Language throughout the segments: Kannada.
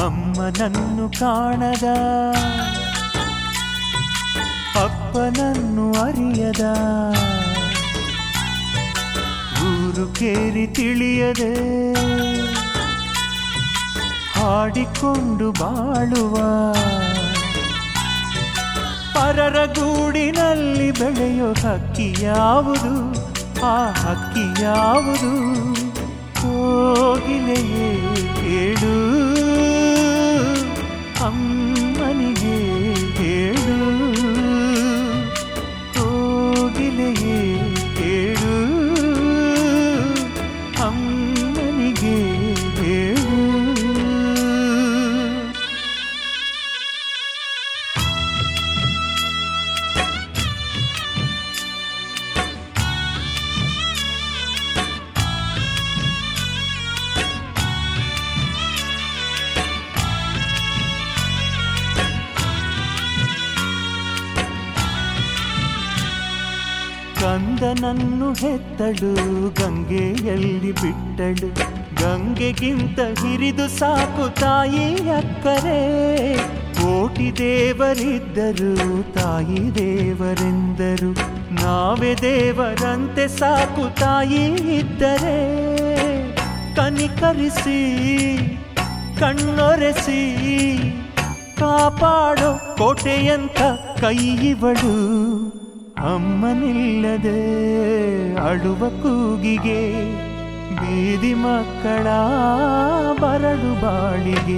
ಅಮ್ಮನನ್ನು ಕಾಣದ ಅಪ್ಪನನ್ನು ಅರಿಯದ ಊರು ಕೇರಿ ತಿಳಿಯದೆ ಹಾಡಿಕೊಂಡು ಬಾಳುವ ಪರರ ಗೂಡಿನಲ್ಲಿ ಬೆಳೆಯೋ ಹಕ್ಕಿ ಯಾವುದು ಆ ಹಕ್ಕಿ ಯಾವುದು ಕೋಗಿಲೆಯೇ ಹೇಳು ಅಮ್ಮನಿಗೆ ಹೇಳು ಕೋಗಿಲೆಯೇ ಹೇಳು ಅಮ್ಮನಿಗೆ ಹೇಳು ಕಂದನನ್ನು ಹೆತ್ತಳು ಗಂಗೆಯಲ್ಲಿ ಬಿಟ್ಟಳು ಗಂಗೆಗಿಂತ ಹಿರಿದು ಸಾಕು ತಾಯಿ ಅಕ್ಕರೆ ಕೋಟಿ ದೇವರಿದ್ದರು ತಾಯಿ ದೇವರೆಂದರು ನಾವೇ ದೇವರಂತೆ ಸಾಕು ತಾಯಿ ಇದ್ದರೆ ಕನಿಕರಿಸಿ ಕಣ್ಣೊರೆಸಿ ಕಾಪಾಡೋ ಕೋಟೆಯಂತ ಕೈ ಇವಳು ಅಮ್ಮನಿಲ್ಲದೆ ಅಳುವ ಕೂಗಿಗೆ ಬೀದಿ ಮಕ್ಕಳ ಬರಡು ಬಾಳಿಗೆ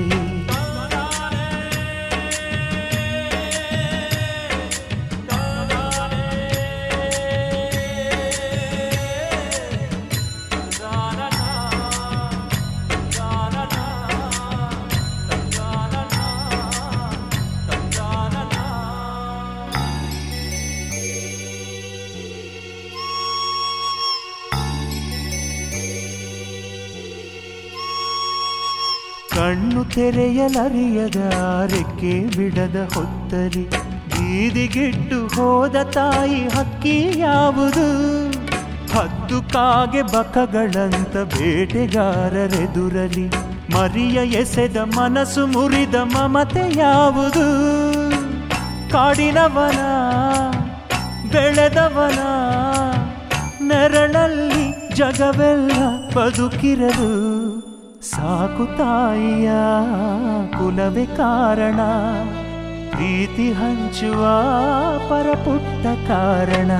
ಕಣ್ಣು ತೆರೆಯಲರಿಯದ ರೆಕ್ಕೆ ಬಿಡದ ಹೊತ್ತರಿ ಬೀದಿಗಿಟ್ಟು ಹೋದ ತಾಯಿ ಹಕ್ಕಿ ಯಾವುದು ಹದ್ದು ಕಾಗೆ ಬಕಗಳಂತ ಬೇಟೆಗಾರರೆದುರಲಿ ಮರಿಯ ಎಸೆದ ಮನಸ್ಸು ಮುರಿದ ಮಮತೆ ಯಾವುದು ಕಾಡಿನವನ ಬೆಳೆದವನ ನೆರಳಲ್ಲಿ ಜಗವೆಲ್ಲ ಬದುಕಿರಲು ಸಾಕು ತಾಯಿಯ ಕುಲವೇ ಕಾರಣ ಪ್ರೀತಿ ಹಂಚುವ ಪರಪುಟ್ಟ ಕಾರಣ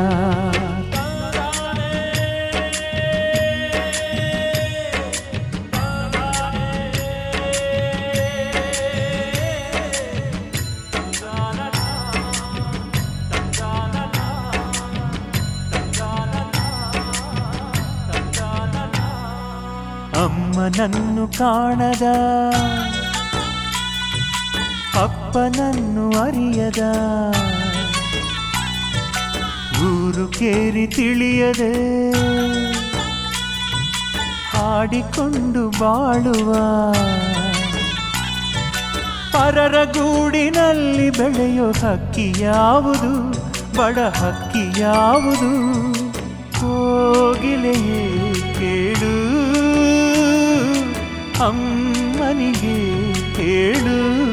ಅಮ್ಮನನ್ನು ಕಾಣದ ಅಪ್ಪನನ್ನು ಅರಿಯದ ಊರು ಕೇರಿ ತಿಳಿಯದೆ ಹಾಡಿಕೊಂಡು ಬಾಳುವ ಪರರ ಗೂಡಿನಲ್ಲಿ ಬೆಳೆಯೋ ಹಕ್ಕಿ ಯಾವುದು ಬಡ ಹಕ್ಕಿ ಯಾವುದು ಕೋಗಿಲೆಯೇ ಕೇಳು ಅಮ್ಮನಿಗೆ ಹೇಳು